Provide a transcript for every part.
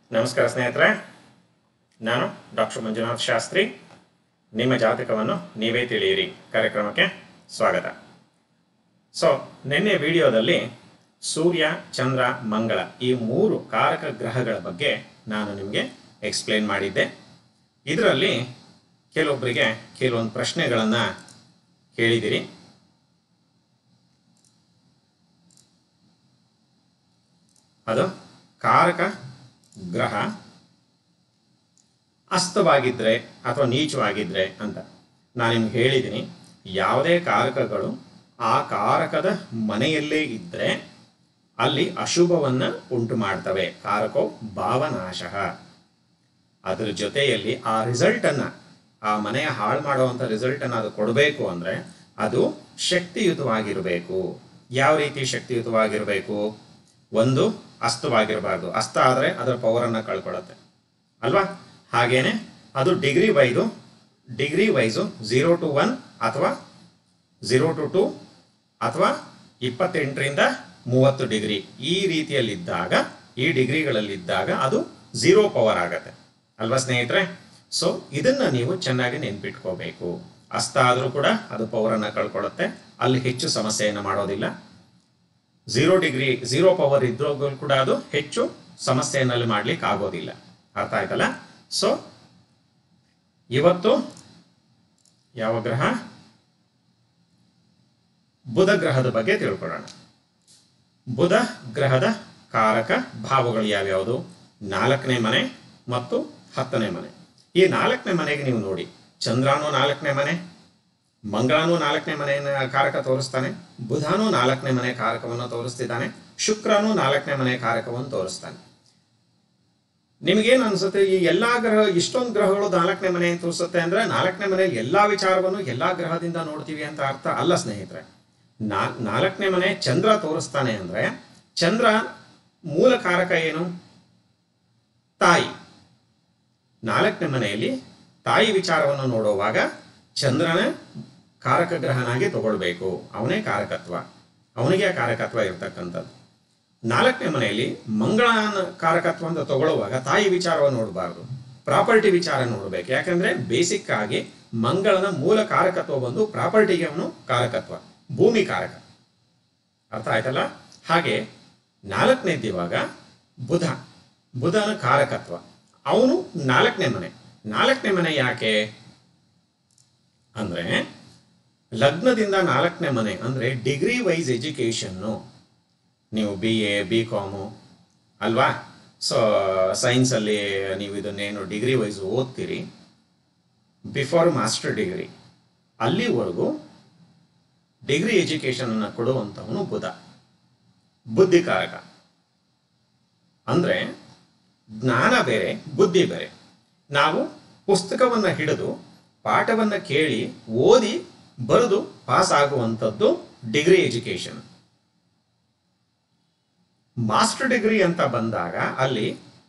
ನಮಸ್ಕಾರ ಸ್ನೇಹಿತರೆ ನಾನು ಡಾಕ್ಟರ್ ಮಂಜುನಾಥ್ ಶಾಸ್ತ್ರಿ ನಿಮ್ಮ ಜಾತಕವನ್ನು ನೀವೇ ತಿಳಿಯಿರಿ ಕಾರ್ಯಕ್ರಮಕ್ಕೆ ಸ್ವಾಗತ ಸೊ ನಿನ್ನೆ ವಿಡಿಯೋದಲ್ಲಿ ಸೂರ್ಯ ಚಂದ್ರ ಮಂಗಳ ಈ ಮೂರು ಕಾರಕ ಗ್ರಹಗಳ ಬಗ್ಗೆ ನಾನು ನಿಮಗೆ ಎಕ್ಸ್ಪ್ಲೇನ್ ಮಾಡಿದ್ದೆ ಇದರಲ್ಲಿ ಕೆಲವೊಬ್ಬರಿಗೆ ಕೆಲವೊಂದು ಪ್ರಶ್ನೆಗಳನ್ನು ಕೇಳಿದಿರಿ ಅದು ಕಾರಕ ಗ್ರಹ ಅಸ್ತವಾಗಿದ್ದರೆ ಅಥವಾ ನೀಚವಾಗಿದ್ದರೆ ಅಂತ ನಾನು ನಿಮ್ಗೆ ಹೇಳಿದ್ದೀನಿ ಯಾವುದೇ ಕಾರಕಗಳು ಆ ಕಾರಕದ ಮನೆಯಲ್ಲೇ ಇದ್ದರೆ ಅಲ್ಲಿ ಅಶುಭವನ್ನು ಉಂಟು ಮಾಡ್ತವೆ ಕಾರಕೋ ಭಾವನಾಶ ಅದರ ಜೊತೆಯಲ್ಲಿ ಆ ರಿಸಲ್ಟನ್ನು ಆ ಮನೆಯ ಹಾಳು ಮಾಡುವಂಥ ರಿಸಲ್ಟನ್ನು ಅದು ಕೊಡಬೇಕು ಅಂದರೆ ಅದು ಶಕ್ತಿಯುತವಾಗಿರಬೇಕು ಯಾವ ರೀತಿ ಶಕ್ತಿಯುತವಾಗಿರಬೇಕು ಒಂದು ಅಸ್ತವಾಗಿರಬಾರ್ದು ಅಸ್ತ ಆದರೆ ಅದರ ಪವರನ್ನು ಕಳ್ಕೊಳ್ಳುತ್ತೆ ಅಲ್ವಾ ಹಾಗೇನೆ ಅದು ಡಿಗ್ರಿ ವೈದು degree wise zero two one ಅಥವಾ ಝೀರೋ ಟು ಟು ಅಥವಾ ಇಪ್ಪತ್ತೆಂಟರಿಂದ ಮೂವತ್ತು ಡಿಗ್ರಿ ಈ ರೀತಿಯಲ್ಲಿದ್ದಾಗ ಈ ಡಿಗ್ರಿಗಳಲ್ಲಿದ್ದಾಗ ಅದು ಝೀರೋ ಪವರ್ ಆಗತ್ತೆ ಅಲ್ವಾ ಸ್ನೇಹಿತರೆ ಸೊ ಇದನ್ನ ನೀವು ಚೆನ್ನಾಗಿ ನೆನ್ಪಿಟ್ಕೋಬೇಕು ಅಸ್ತ ಆದರೂ ಕೂಡ ಅದು ಪವರನ್ನು ಕಳ್ಕೊಳ್ಳುತ್ತೆ ಅಲ್ಲಿ ಹೆಚ್ಚು ಸಮಸ್ಯೆಯನ್ನು ಮಾಡೋದಿಲ್ಲ ಝೀರೋ ಡಿಗ್ರಿ ಝೀರೋ ಪವರ್ ಇದ್ರೂ ಕೂಡ ಅದು ಹೆಚ್ಚು ಸಮಸ್ಯೆಯಲ್ಲಿ ಮಾಡ್ಲಿಕ್ಕೆ ಆಗೋದಿಲ್ಲ ಅರ್ಥ ಆಯ್ತಲ್ಲ ಸೊ ಇವತ್ತು ಯಾವ ಗ್ರಹ ಬುಧ ಗ್ರಹದ ಬಗ್ಗೆ ತಿಳ್ಕೊಳ್ಳೋಣ ಬುಧ ಗ್ರಹದ ಕಾರಕ ಭಾವಗಳು ಯಾವ್ಯಾವುದು ನಾಲ್ಕನೇ ಮನೆ ಮತ್ತು ಹತ್ತನೇ ಮನೆ ಈ ನಾಲ್ಕನೇ ಮನೆಗೆ ನೀವು ನೋಡಿ ಚಂದ್ರನು ನಾಲ್ಕನೇ ಮನೆ ಮಂಗಳನು ನಾಲ್ಕನೇ ಮನೆಯ ಕಾರಕ ತೋರಿಸ್ತಾನೆ ಬುಧನು ನಾಲ್ಕನೇ ಮನೆ ಕಾರಕವನ್ನು ತೋರಿಸ್ತಿದ್ದಾನೆ ಶುಕ್ರನು ನಾಲ್ಕನೇ ಮನೆ ಕಾರಕವನ್ನು ತೋರಿಸ್ತಾನೆ ನಿಮಗೇನು ಅನ್ಸುತ್ತೆ ಈ ಎಲ್ಲಾ ಗ್ರಹ ಇಷ್ಟೊಂದು ಗ್ರಹಗಳು ನಾಲ್ಕನೇ ಮನೆ ತೋರಿಸುತ್ತೆ ಅಂದ್ರೆ ನಾಲ್ಕನೇ ಮನೆಯಲ್ಲಿ ಎಲ್ಲಾ ವಿಚಾರವನ್ನು ಎಲ್ಲಾ ಗ್ರಹದಿಂದ ನೋಡ್ತೀವಿ ಅಂತ ಅರ್ಥ ಅಲ್ಲ ಸ್ನೇಹಿತರೆ ನಾ ನಾಲ್ಕನೇ ಮನೆ ಚಂದ್ರ ತೋರಿಸ್ತಾನೆ ಅಂದ್ರೆ ಚಂದ್ರ ಮೂಲ ಕಾರಕ ಏನು ತಾಯಿ ನಾಲ್ಕನೇ ಮನೆಯಲ್ಲಿ ತಾಯಿ ವಿಚಾರವನ್ನು ನೋಡುವಾಗ ಚಂದ್ರನ ಕಾರಕ ಗ್ರಹನಾಗಿ ತಗೊಳ್ಬೇಕು ಅವನೇ ಕಾರಕತ್ವ ಅವನಿಗೆ ಆ ಕಾರಕತ್ವ ಇರ್ತಕ್ಕಂಥದ್ದು ನಾಲ್ಕನೇ ಮನೆಯಲ್ಲಿ ಮಂಗಳನ ಕಾರಕತ್ವ ಅಂತ ತಗೊಳ್ಳುವಾಗ ತಾಯಿ ವಿಚಾರವನ್ನು ನೋಡಬಾರ್ದು ಪ್ರಾಪರ್ಟಿ ವಿಚಾರ ನೋಡ್ಬೇಕು ಯಾಕಂದ್ರೆ ಬೇಸಿಕ್ ಆಗಿ ಮಂಗಳನ ಮೂಲ ಕಾರಕತ್ವ ಬಂದು ಪ್ರಾಪರ್ಟಿಗೆ ಅವನು ಕಾರಕತ್ವ ಭೂಮಿ ಕಾರಕ ಅರ್ಥ ಆಯ್ತಲ್ಲ ಹಾಗೆ ನಾಲ್ಕನೇದ್ದು ಇವಾಗ ಬುಧ ಬುಧನ ಕಾರಕತ್ವ ಅವನು ನಾಲ್ಕನೇ ಮನೆ ನಾಲ್ಕನೇ ಮನೆ ಯಾಕೆ ಅಂದ್ರೆ ಲಗ್ನದಿಂದ ನಾಲ್ಕನೇ ಮನೆ ಅಂದ್ರೆ ಡಿಗ್ರಿ ವೈಸ್ ಎಜುಕೇಶನ್ನು ನೀವು ಬಿ ಎ ಬಿ ಕಾಮು ಅಲ್ವಾ ಸೊ ಸೈನ್ಸಲ್ಲಿ ನೀವು ಇದನ್ನೇನು ಡಿಗ್ರಿ ವೈಸ್ ಓದ್ತೀರಿ ಬಿಫೋರ್ ಮಾಸ್ಟರ್ ಡಿಗ್ರಿ ಅಲ್ಲಿವರೆಗೂ ಡಿಗ್ರಿ ಎಜುಕೇಶನ್ ಕೊಡುವಂಥವನು ಬುಧ ಬುದ್ಧಿಕಾರಕ ಅಂದ್ರೆ ಜ್ಞಾನ ಬೇರೆ ಬುದ್ಧಿ ಬೇರೆ ನಾವು ಪುಸ್ತಕವನ್ನು ಹಿಡಿದು ಪಾಠವನ್ನು ಕೇಳಿ ಓದಿ ಬರೆದು ಪಾಸ್ ಆಗುವಂಥದ್ದು ಡಿಗ್ರಿ ಎಜುಕೇಶನ್ ಮಾಸ್ಟರ್ ಡಿಗ್ರಿ ಅಂತ ಬಂದಾಗ ಅಲ್ಲಿ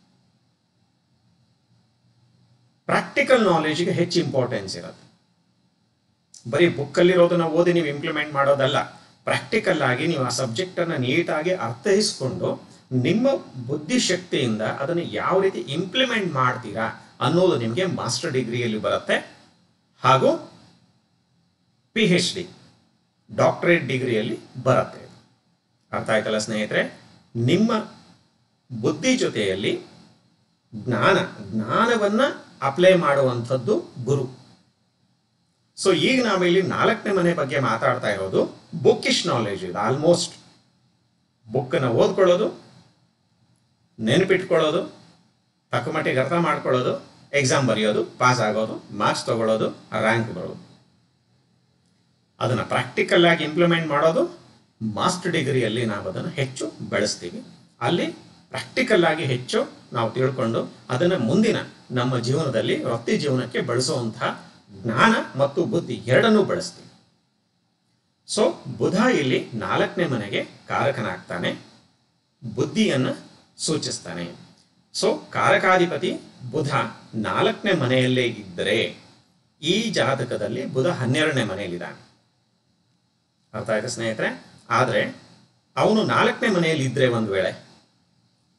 ಪ್ರಾಕ್ಟಿಕಲ್ ನಾಲೆಜ್ಗೆ ಹೆಚ್ಚು ಇಂಪಾರ್ಟೆನ್ಸ್ ಇರುತ್ತೆ ಬರೀ ಬುಕ್ಕಲ್ಲಿರೋದನ್ನ ಓದಿ ನೀವು ಇಂಪ್ಲಿಮೆಂಟ್ ಮಾಡೋದಲ್ಲ ಪ್ರಾಕ್ಟಿಕಲ್ ಆಗಿ ನೀವು ಆ ಸಬ್ಜೆಕ್ಟನ್ನು ನೀಟಾಗಿ ಅರ್ಥೈಸ್ಕೊಂಡು ನಿಮ್ಮ ಬುದ್ಧಿಶಕ್ತಿಯಿಂದ ಅದನ್ನು ಯಾವ ರೀತಿ ಇಂಪ್ಲಿಮೆಂಟ್ ಮಾಡ್ತೀರಾ ಅನ್ನೋದು ನಿಮಗೆ ಮಾಸ್ಟರ್ ಡಿಗ್ರಿಯಲ್ಲಿ ಬರುತ್ತೆ ಹಾಗೂ ಪಿ ಎಚ್ ಡಿ ಡಾಕ್ಟರೇಟ್ ಡಿಗ್ರಿಯಲ್ಲಿ ಬರುತ್ತೆ ಅರ್ಥ ಆಯ್ತಲ್ಲ ಸ್ನೇಹಿತರೆ ನಿಮ್ಮ ಬುದ್ಧಿ ಜೊತೆಯಲ್ಲಿ ಜ್ಞಾನ ಜ್ಞಾನವನ್ನ ಅಪ್ಲೈ ಮಾಡುವಂಥದ್ದು ಗುರು ಸೊ ಈಗ ನಾವಿಲ್ಲಿ ನಾಲ್ಕನೇ ಮನೆ ಬಗ್ಗೆ ಮಾತಾಡ್ತಾ ಇರೋದು ಬುಕ್ಕಿಶ್ ನಾಲೆಜ್ ಇದು ಆಲ್ಮೋಸ್ಟ್ ಬುಕ್ಕನ್ನು ಓದ್ಕೊಳ್ಳೋದು ನೆನಪಿಟ್ಕೊಳ್ಳೋದು ತಕ್ಕ ಮಟ್ಟಿಗೆ ಅರ್ಥ ಮಾಡ್ಕೊಳ್ಳೋದು ಎಕ್ಸಾಮ್ ಬರೆಯೋದು ಪಾಸ್ ಆಗೋದು ಮಾರ್ಕ್ಸ್ ತಗೊಳ್ಳೋದು ರ್ಯಾಂಕ್ ಬರೋದು ಅದನ್ನು ಪ್ರಾಕ್ಟಿಕಲ್ ಆಗಿ ಇಂಪ್ಲಿಮೆಂಟ್ ಮಾಡೋದು ಮಾಸ್ಟರ್ ಡಿಗ್ರಿಯಲ್ಲಿ ನಾವು ಅದನ್ನು ಹೆಚ್ಚು ಬೆಳೆಸ್ತೀವಿ ಅಲ್ಲಿ ಪ್ರಾಕ್ಟಿಕಲ್ ಆಗಿ ಹೆಚ್ಚು ನಾವು ತಿಳ್ಕೊಂಡು ಅದನ್ನು ಮುಂದಿನ ನಮ್ಮ ಜೀವನದಲ್ಲಿ ವೃತ್ತಿ ಜೀವನಕ್ಕೆ ಬಳಸುವಂತಹ ಜ್ಞಾನ ಮತ್ತು ಬುದ್ಧಿ ಎರಡನ್ನೂ ಬಳಸ್ತೀವಿ ಸೊ ಬುಧ ಇಲ್ಲಿ ನಾಲ್ಕನೇ ಮನೆಗೆ ಕಾರಕನಾಗ್ತಾನೆ ಬುದ್ಧಿಯನ್ನು ಸೂಚಿಸ್ತಾನೆ ಸೊ ಕಾರಕಾಧಿಪತಿ ಬುಧ ನಾಲ್ಕನೇ ಮನೆಯಲ್ಲೇ ಇದ್ದರೆ ಈ ಜಾತಕದಲ್ಲಿ ಬುಧ ಹನ್ನೆರಡನೇ ಮನೆಯಲ್ಲಿದ್ದಾನೆ ಅರ್ಥ ಆಯ್ತಾ ಸ್ನೇಹಿತರೆ ಆದರೆ ಅವನು ನಾಲ್ಕನೇ ಮನೆಯಲ್ಲಿ ಇದ್ರೆ ಒಂದು ವೇಳೆ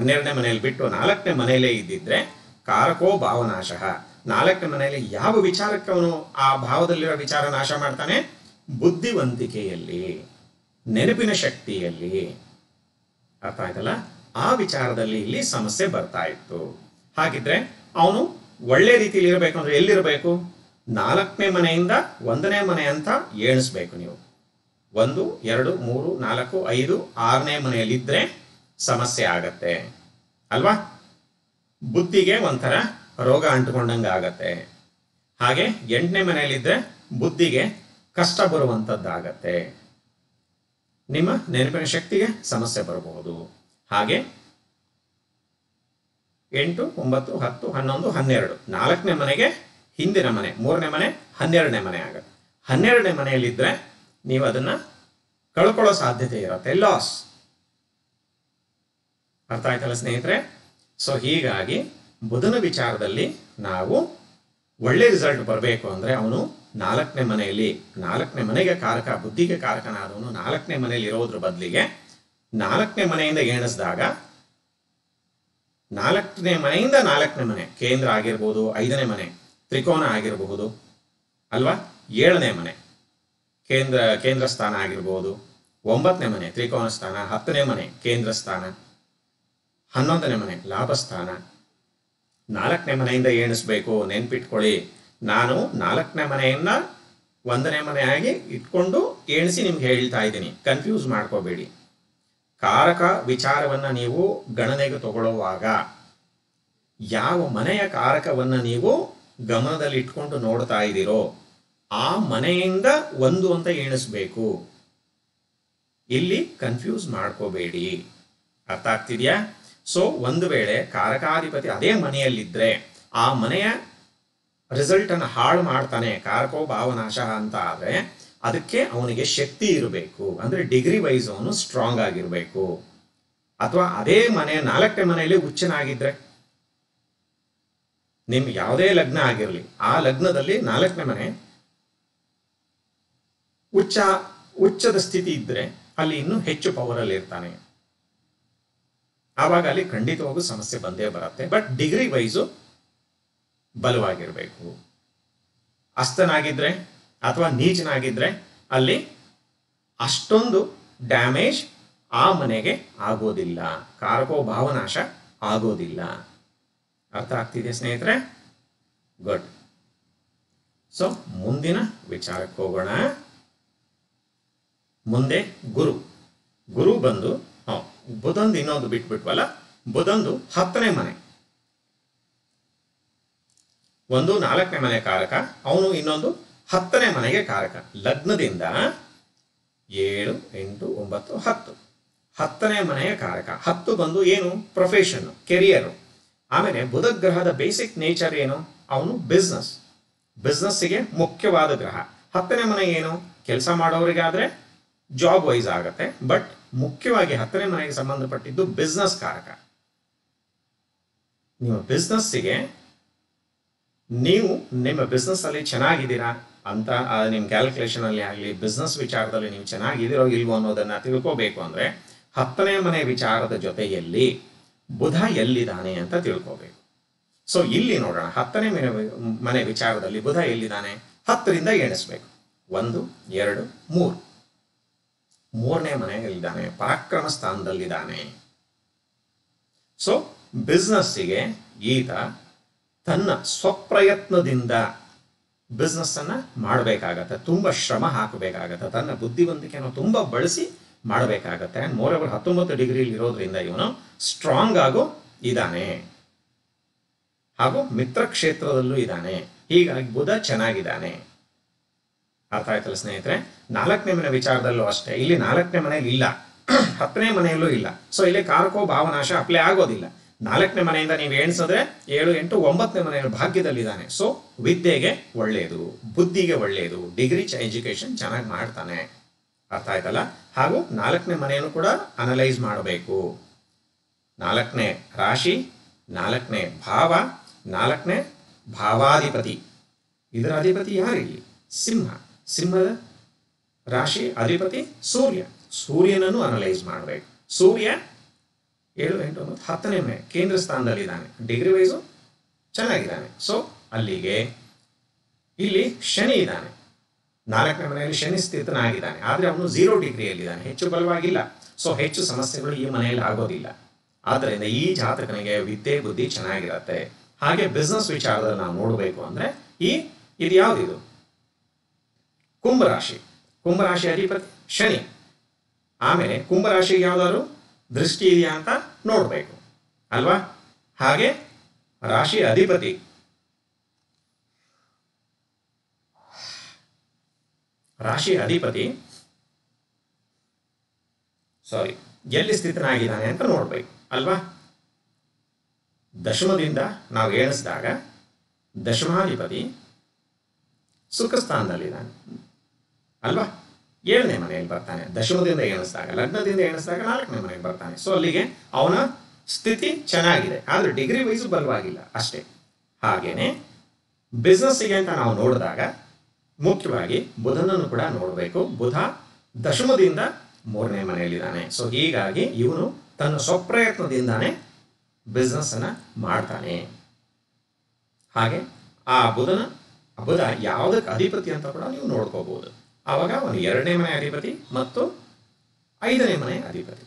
ಹನ್ನೆರಡನೇ ಮನೆಯಲ್ಲಿ ಬಿಟ್ಟು ನಾಲ್ಕನೇ ಮನೆಯಲ್ಲೇ ಇದ್ದಿದ್ರೆ ಕಾರಕೋ ಭಾವನಾಶ ನಾಲ್ಕನೇ ಮನೆಯಲ್ಲಿ ಯಾವ ವಿಚಾರಕ್ಕೆ ಅವನು ಆ ಭಾವದಲ್ಲಿರೋ ವಿಚಾರ ನಾಶ ಮಾಡ್ತಾನೆ ಬುದ್ಧಿವಂತಿಕೆಯಲ್ಲಿ ನೆನಪಿನ ಶಕ್ತಿಯಲ್ಲಿ ಅರ್ಥ ಆಯ್ತಲ್ಲ ಆ ವಿಚಾರದಲ್ಲಿ ಇಲ್ಲಿ ಸಮಸ್ಯೆ ಬರ್ತಾ ಇತ್ತು ಹಾಗಿದ್ರೆ ಅವನು ಒಳ್ಳೆ ರೀತಿಯಲ್ಲಿ ಇರಬೇಕು ಅಂದ್ರೆ ಎಲ್ಲಿರಬೇಕು ನಾಲ್ಕನೇ ಮನೆಯಿಂದ ಒಂದನೇ ಮನೆ ಅಂತ ಎಣಿಸ್ಬೇಕು ನೀವು ಒಂದು ಎರಡು ಮೂರು ನಾಲ್ಕು ಐದು ಆರನೇ ಮನೆಯಲ್ಲಿದ್ದರೆ ಸಮಸ್ಯೆ ಆಗತ್ತೆ ಅಲ್ವಾ ಬುದ್ಧಿಗೆ ಒಂಥರ ರೋಗ ಅಂಟುಕೊಂಡಂಗೆ ಆಗತ್ತೆ ಹಾಗೆ ಎಂಟನೇ ಮನೆಯಲ್ಲಿದ್ದರೆ ಬುದ್ಧಿಗೆ ಕಷ್ಟ ಬರುವಂಥದ್ದಾಗತ್ತೆ ನಿಮ್ಮ ನೆನಪಿನ ಶಕ್ತಿಗೆ ಸಮಸ್ಯೆ ಬರಬಹುದು ಹಾಗೆ ಎಂಟು ಒಂಬತ್ತು ಹತ್ತು ಹನ್ನೊಂದು ಹನ್ನೆರಡು ನಾಲ್ಕನೇ ಮನೆಗೆ ಹಿಂದಿನ ಮನೆ ಮೂರನೇ ಮನೆ ಹನ್ನೆರಡನೇ ಮನೆ ಆಗುತ್ತೆ ಹನ್ನೆರಡನೇ ಮನೆಯಲ್ಲಿದ್ದರೆ ನೀವು ಅದನ್ನ ಕಳ್ಕೊಳ್ಳೋ ಸಾಧ್ಯತೆ ಇರುತ್ತೆ ಲಾಸ್ ಅರ್ಥ ಆಯ್ತಲ್ಲ ಸ್ನೇಹಿತರೆ ಸೊ ಹೀಗಾಗಿ ಬುಧನ ವಿಚಾರದಲ್ಲಿ ನಾವು ಒಳ್ಳೆ ರಿಸಲ್ಟ್ ಬರಬೇಕು ಅಂದ್ರೆ ಅವನು ನಾಲ್ಕನೇ ಮನೆಯಲ್ಲಿ ನಾಲ್ಕನೇ ಮನೆಗೆ ಕಾರಕ ಬುದ್ಧಿಗೆ ಕಾರಕನಾದವನು ನಾಲ್ಕನೇ ಮನೆಯಲ್ಲಿ ಇರೋದ್ರ ಬದಲಿಗೆ ನಾಲ್ಕನೇ ಮನೆಯಿಂದ ಎಣಿಸಿದಾಗ ನಾಲ್ಕನೇ ಮನೆಯಿಂದ ನಾಲ್ಕನೇ ಮನೆ ಕೇಂದ್ರ ಆಗಿರ್ಬೋದು ಐದನೇ ಮನೆ ತ್ರಿಕೋನ ಆಗಿರಬಹುದು ಅಲ್ವಾ ಏಳನೇ ಮನೆ ಕೇಂದ್ರ ಕೇಂದ್ರ ಸ್ಥಾನ ಆಗಿರ್ಬೋದು ಒಂಬತ್ತನೇ ಮನೆ ತ್ರಿಕೋನ ಸ್ಥಾನ ಹತ್ತನೇ ಮನೆ ಕೇಂದ್ರ ಸ್ಥಾನ ಹನ್ನೊಂದನೇ ಮನೆ ಲಾಭಸ್ಥಾನ ನಾಲ್ಕನೇ ಮನೆಯಿಂದ ಎಣಿಸ್ಬೇಕು ನೆನ್ಪಿಟ್ಕೊಳ್ಳಿ ನಾನು ನಾಲ್ಕನೇ ಮನೆಯಿಂದ ಒಂದನೇ ಮನೆ ಆಗಿ ಇಟ್ಕೊಂಡು ಎಣಿಸಿ ನಿಮ್ಗೆ ಹೇಳ್ತಾ ಇದ್ದೀನಿ ಕನ್ಫ್ಯೂಸ್ ಮಾಡ್ಕೋಬೇಡಿ ಕಾರಕ ವಿಚಾರವನ್ನ ನೀವು ಗಣನೆಗೆ ತಗೊಳ್ಳುವಾಗ ಯಾವ ಮನೆಯ ಕಾರಕವನ್ನ ನೀವು ಗಮನದಲ್ಲಿ ಇಟ್ಕೊಂಡು ನೋಡ್ತಾ ಇದ್ದೀರೋ ಆ ಮನೆಯಿಂದ ಒಂದು ಅಂತ ಎಣಿಸ್ಬೇಕು ಇಲ್ಲಿ ಕನ್ಫ್ಯೂಸ್ ಮಾಡ್ಕೋಬೇಡಿ ಅರ್ಥ ಆಗ್ತಿದ್ಯಾ ಸೊ ಒಂದು ವೇಳೆ ಕಾರಕಾಧಿಪತಿ ಅದೇ ಮನೆಯಲ್ಲಿದ್ರೆ ಆ ಮನೆಯ ರಿಸಲ್ಟ್ ಅನ್ನು ಹಾಳು ಮಾಡ್ತಾನೆ ಕಾರಕೋ ಭಾವನಾಶ ಅಂತ ಆದ್ರೆ ಅದಕ್ಕೆ ಅವನಿಗೆ ಶಕ್ತಿ ಇರಬೇಕು ಅಂದ್ರೆ ಡಿಗ್ರಿ ವೈಸ್ ಅವನು ಸ್ಟ್ರಾಂಗ್ ಆಗಿರ್ಬೇಕು ಅಥವಾ ಅದೇ ಮನೆ ನಾಲ್ಕನೇ ಮನೆಯಲ್ಲಿ ಹುಚ್ಚನಾಗಿದ್ರೆ ನಿಮ್ ಯಾವುದೇ ಲಗ್ನ ಆಗಿರಲಿ ಆ ಲಗ್ನದಲ್ಲಿ ನಾಲ್ಕನೇ ಮನೆ ಉಚ್ಚ ಉಚ್ಚದ ಸ್ಥಿತಿ ಇದ್ರೆ ಅಲ್ಲಿ ಇನ್ನೂ ಹೆಚ್ಚು ಪವರ್ ಅಲ್ಲಿ ಇರ್ತಾನೆ ಆವಾಗ ಅಲ್ಲಿ ಖಂಡಿತವಾಗೂ ಸಮಸ್ಯೆ ಬಂದೇ ಬರುತ್ತೆ ಬಟ್ ಡಿಗ್ರಿ ವೈಸು ಬಲವಾಗಿರಬೇಕು ಅಸ್ತನಾಗಿದ್ರೆ ಅಥವಾ ನೀಚನಾಗಿದ್ರೆ ಅಲ್ಲಿ ಅಷ್ಟೊಂದು ಡ್ಯಾಮೇಜ್ ಆ ಮನೆಗೆ ಆಗೋದಿಲ್ಲ ಕಾರಕೋ ಭಾವನಾಶ ಆಗೋದಿಲ್ಲ ಅರ್ಥ ಆಗ್ತಿದೆ ಸ್ನೇಹಿತರೆ ಗುಡ್ ಸೊ ಮುಂದಿನ ವಿಚಾರಕ್ಕೆ ಹೋಗೋಣ ಮುಂದೆ ಗುರು ಗುರು ಬಂದು ಹ, ಬುಧಂದು ಇನ್ನೊಂದು ಬಿಟ್ಬಿಟ್ವಲ್ಲ ಬುಧಂದು ಹತ್ತನೇ ಮನೆ ಒಂದು ನಾಲ್ಕನೇ ಮನೆ ಕಾರಕ ಅವನು ಇನ್ನೊಂದು ಹತ್ತನೇ ಮನೆಗೆ ಕಾರಕ ಲಗ್ನದಿಂದ ಏಳು ಎಂಟು ಒಂಬತ್ತು ಹತ್ತು ಹತ್ತನೇ ಮನೆಯ ಕಾರಕ ಹತ್ತು ಬಂದು ಏನು ಪ್ರೊಫೆಷನ್ ಕೆರಿಯರು ಆಮೇಲೆ ಬುಧ ಗ್ರಹದ ಬೇಸಿಕ್ ನೇಚರ್ ಏನು ಅವನು ಬಿಸ್ನೆಸ್ ಬಿಸ್ನೆಸ್ಸಿಗೆ ಮುಖ್ಯವಾದ ಗ್ರಹ ಹತ್ತನೇ ಮನೆ ಏನು ಕೆಲಸ ಮಾಡೋರಿಗಾದ್ರೆ ಜಾಬ್ ವೈಸ್ ಆಗತ್ತೆ ಬಟ್ ಮುಖ್ಯವಾಗಿ ಹತ್ತನೇ ಮನೆಗೆ ಸಂಬಂಧಪಟ್ಟಿದ್ದು ಬಿಸ್ನೆಸ್ ಕಾರಕ ನಿಮ್ಮ ಬಿಸ್ನೆಸ್ಸಿಗೆ ನೀವು ನಿಮ್ಮ ಬಿಸ್ನೆಸ್ ಅಲ್ಲಿ ಚೆನ್ನಾಗಿದ್ದೀರಾ ಅಂತ ಆ, ನಿಮ್ಮ ಕ್ಯಾಲ್ಕುಲೇಷನ್ ಅಲ್ಲಿ ಆಗಲಿ ಬಿಸ್ನೆಸ್ ವಿಚಾರದಲ್ಲಿ ನೀವು ಚೆನ್ನಾಗಿದ್ದೀರೋ ಇಲ್ವೋ ಅನ್ನೋದನ್ನ ತಿಳ್ಕೋಬೇಕು ಅಂದ್ರೆ ಹತ್ತನೇ ಮನೆ ವಿಚಾರದ ಜೊತೆಯಲ್ಲಿ ಬುಧ ಎಲ್ಲಿದ್ದಾನೆ ಅಂತ ತಿಳ್ಕೋಬೇಕು ಸೊ ಇಲ್ಲಿ ನೋಡೋಣ ಹತ್ತನೇ ಮನೆ ಮನೆ ವಿಚಾರದಲ್ಲಿ ಬುಧ ಎಲ್ಲಿದ್ದಾನೆ ಹತ್ತರಿಂದ ಎಣಿಸ್ಬೇಕು ಒಂದು ಎರಡು ಮೂರು ಮೂರನೇ ಮನೆಯಲ್ಲಿದ್ದಾನೆ ಪರಾಕ್ರಮ ಸ್ಥಾನದಲ್ಲಿದ್ದಾನೆ ಸೊ ಬಿಸ್ನೆಸ್ಸಿಗೆ ಈತ ತನ್ನ ಸ್ವಪ್ರಯತ್ನದಿಂದ ಬಿಸ್ನೆಸ್ ಅನ್ನ ಮಾಡಬೇಕಾಗತ್ತೆ ತುಂಬಾ ಶ್ರಮ ಹಾಕಬೇಕಾಗತ್ತೆ ತನ್ನ ಬುದ್ಧಿವಂತಿಕೆಯನ್ನು ತುಂಬಾ ಬಳಸಿ ಮಾಡಬೇಕಾಗತ್ತೆ ಅಂಡ್ ಮೋರ್ ಓವರ್ ಹತ್ತೊಂಬತ್ತು ಡಿಗ್ರಿ ಇರೋದ್ರಿಂದ ಇವನು ಸ್ಟ್ರಾಂಗ್ ಆಗೋ ಇದ್ದಾನೆ ಹಾಗೂ ಮಿತ್ರ ಕ್ಷೇತ್ರದಲ್ಲೂ ಇದ್ದಾನೆ ಹೀಗಾಗಿ ಬುಧ ಚೆನ್ನಾಗಿದ್ದಾನೆ ಅರ್ಥ ಆಯ್ತಲ್ಲ ಸ್ನೇಹಿತರೆ ನಾಲ್ಕನೇ ಮನೆ ವಿಚಾರದಲ್ಲೂ ಅಷ್ಟೇ ಇಲ್ಲಿ ನಾಲ್ಕನೇ ಮನೆಯಲ್ಲಿ ಇಲ್ಲ ಹತ್ತನೇ ಮನೆಯಲ್ಲೂ ಇಲ್ಲ ಸೊ ಇಲ್ಲಿ ಕಾರಕೋ ಭಾವನಾಶ ಅಪ್ಲೈ ಆಗೋದಿಲ್ಲ ನಾಲ್ಕನೇ ಮನೆಯಿಂದ ನೀವು ಎಣಿಸಿದ್ರೆ ಏಳು ಎಂಟು ಒಂಬತ್ತನೇ ಮನೆಯಲ್ಲಿ ಭಾಗ್ಯದಲ್ಲಿದ್ದಾನೆ ಸೊ ವಿದ್ಯೆಗೆ ಒಳ್ಳೆಯದು ಬುದ್ಧಿಗೆ ಒಳ್ಳೆಯದು ಡಿಗ್ರಿ ಎಜುಕೇಶನ್ ಚೆನ್ನಾಗಿ ಮಾಡ್ತಾನೆ ಅರ್ಥ ಆಯ್ತಲ್ಲ ಹಾಗೂ ನಾಲ್ಕನೇ ಮನೆಯನ್ನು ಕೂಡ ಅನಲೈಸ್ ಮಾಡಬೇಕು ನಾಲ್ಕನೇ ರಾಶಿ ನಾಲ್ಕನೇ ಭಾವ ನಾಲ್ಕನೇ ಭಾವಾಧಿಪತಿ ಇದರ ಅಧಿಪತಿ ಯಾರಿಲ್ಲಿ ಸಿಂಹ ಸಿಂಹದ ರಾಶಿ ಅಧಿಪತಿ ಸೂರ್ಯ ಸೂರ್ಯನನ್ನು ಅನಲೈಸ್ ಮಾಡಬೇಕು ಸೂರ್ಯ ಏಳು ಎಂಟು ಒಂಬತ್ತು ಹತ್ತನೇ ಮನೆ ಕೇಂದ್ರ ಸ್ಥಾನದಲ್ಲಿದ್ದಾನೆ ಡಿಗ್ರಿ ವೈಸು ಚೆನ್ನಾಗಿದ್ದಾನೆ ಸೊ ಅಲ್ಲಿಗೆ ಇಲ್ಲಿ ಶನಿ ಇದ್ದಾನೆ ನಾಲ್ಕನೇ ಮನೆಯಲ್ಲಿ ಶನಿ ಸ್ಥಿತನಾಗಿದ್ದಾನೆ ಆದರೆ ಅವನು ಝೀರೋ ಡಿಗ್ರಿಯಲ್ಲಿದ್ದಾನೆ ಹೆಚ್ಚು ಬಲವಾಗಿಲ್ಲ ಸೊ ಹೆಚ್ಚು ಸಮಸ್ಯೆಗಳು ಈ ಮನೆಯಲ್ಲಿ ಆಗೋದಿಲ್ಲ ಆದ್ದರಿಂದ ಈ ಜಾತಕನಿಗೆ ವಿದ್ಯೆ ಬುದ್ಧಿ ಚೆನ್ನಾಗಿರತ್ತೆ ಹಾಗೆ ಬಿಸ್ನೆಸ್ ವಿಚಾರದಲ್ಲಿ ನಾವು ನೋಡಬೇಕು ಅಂದರೆ ಈ ಇದು ಯಾವುದಿದು ಕುಂಭರಾಶಿ ಕುಂಭರಾಶಿ ಅಧಿಪತಿ ಶನಿ ಆಮೇಲೆ ಕುಂಭರಾಶಿಗೆ ಯಾವ್ದಾದ್ರು ದೃಷ್ಟಿ ಇದೆಯಾ ಅಂತ ನೋಡಬೇಕು ಅಲ್ವಾ ಹಾಗೆ ರಾಶಿ ಅಧಿಪತಿ ರಾಶಿ ಅಧಿಪತಿ ಸಾರಿ ಎಲ್ಲಿ ಸ್ಥಿತನಾಗಿದ್ದಾನೆ ಅಂತ ನೋಡ್ಬೇಕು ಅಲ್ವಾ ದಶಮದಿಂದ ನಾವು ಎಣಿಸಿದಾಗ ದಶಮಾಧಿಪತಿ ಸುಖ ಸ್ಥಾನದಲ್ಲಿದ್ದಾನೆ ಅಲ್ವಾ ಏಳನೇ ಮನೆಯಲ್ಲಿ ಬರ್ತಾನೆ ದಶಮದಿಂದ ಎಣಿಸಿದಾಗ ಲಗ್ನದಿಂದ ಎಣಿಸಿದಾಗ ನಾಲ್ಕನೇ ಮನೆಗೆ ಬರ್ತಾನೆ ಸೊ ಅಲ್ಲಿಗೆ ಅವನ ಸ್ಥಿತಿ ಚೆನ್ನಾಗಿದೆ ಆದರೆ ಡಿಗ್ರಿ ವೈಸು ಬಲವಾಗಿಲ್ಲ ಅಷ್ಟೇ ಹಾಗೇನೆ ಬಿಸ್ನೆಸ್ಸಿಗೆ ಅಂತ ನಾವು ನೋಡಿದಾಗ ಮುಖ್ಯವಾಗಿ ಬುಧನನ್ನು ಕೂಡ ನೋಡಬೇಕು ಬುಧ ದಶಮದಿಂದ ಮೂರನೇ ಮನೆಯಲ್ಲಿದ್ದಾನೆ ಸೊ ಹೀಗಾಗಿ ಇವನು ತನ್ನ ಸ್ವಪ್ರಯತ್ನದಿಂದಾನೇ ಬಿಸ್ನೆಸ್ ಅನ್ನ ಮಾಡ್ತಾನೆ ಹಾಗೆ ಆ ಬುಧನ ಬುಧ ಯಾವುದಕ್ಕೆ ಅಧಿಪತಿ ಅಂತ ಕೂಡ ನೀವು ನೋಡ್ಕೋಬಹುದು ಆವಾಗ ಅವನು ಎರಡನೇ ಮನೆ ಅಧಿಪತಿ ಮತ್ತು ಐದನೇ ಮನೆ ಅಧಿಪತಿ